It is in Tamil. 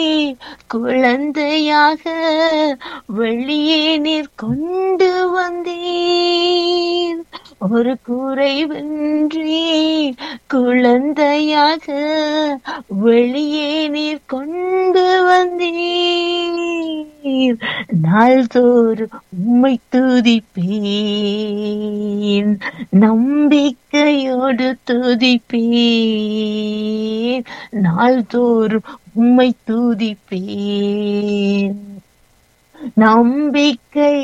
குழந்தையாக வெளியே நீர் கொண்டு வந்தீர் ஒரு குறைவின்றி குழந்தையாக வெளியே நீர் கொண்டு வந்தீர் நாள்தோறும் உம்மை துதிப்பேன் நம்பிக்கையோடு துதிப்பேன் நாள்தோறும் உம்மை துதிப்பேன் நம்பிக்கை